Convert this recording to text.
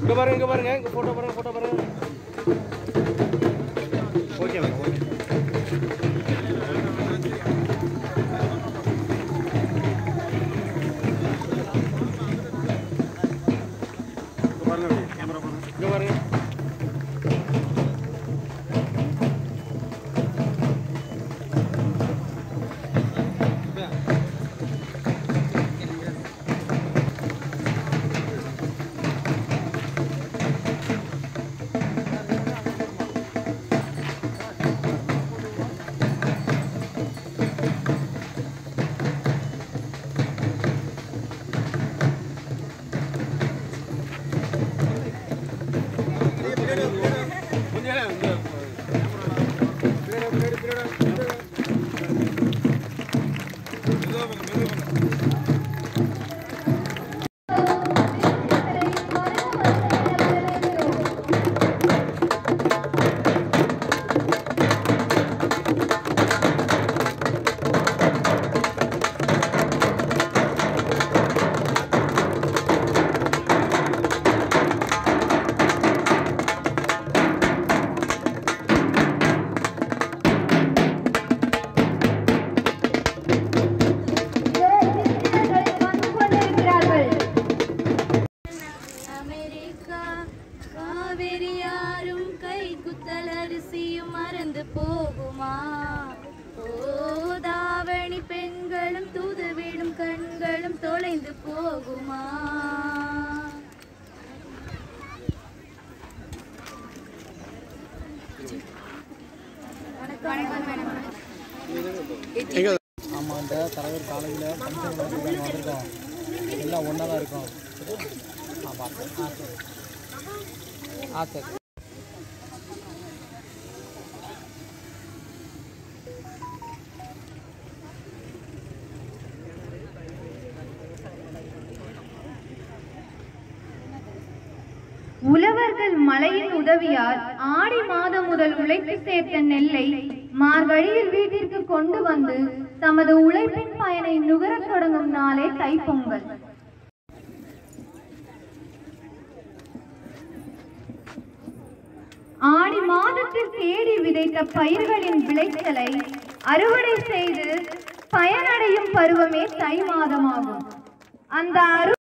இங்க பாருங்க இங்க பாருங்க இங்க போட்டோ பாருங்க போட்டோ பாருங்க ஓகே மேடம் ஓகே இங்க பாருங்க கேமரா பாருங்க இங்க பாருங்க கொஞ்ச நேரம் இந்த பின்னாடி பின்னாடி பின்னாடி வந்து கொண்டிருக்கிறார்கள் அமெரிக்கா காவிரி யாரும் கை குத்தல் அரிசியும் மறந்து போகுமா ஓதாவணி பெண்களும் தூதுவிடும் கண்களும் தொலைந்து போகுமா ஆமாம் இந்த தலைவர் காலேஜில் ஃபங்க்ஷன் வந்திருக்காங்க வந்திருக்கோம் எல்லாம் ஒன்றா தான் இருக்கோம் ஆ பார்த்தேன் ஆ சரி ஆ சரி உழவர்கள் மழையின் உதவியால் ஆடி மாதம் முதல் உழைத்து சேர்த்த நெல்லை மார்கழியில் வீட்டிற்கு கொண்டு வந்து தமது உழைப்பின் பயனை நுகரத் தொடங்கும் நாளே தைப்பொங்கல் ஆடி மாதத்தில் தேடி விதைத்த பயிர்களின் விளைச்சலை அறுவடை செய்து பயனடையும் பருவமே தை மாதமாகும் அந்த அறு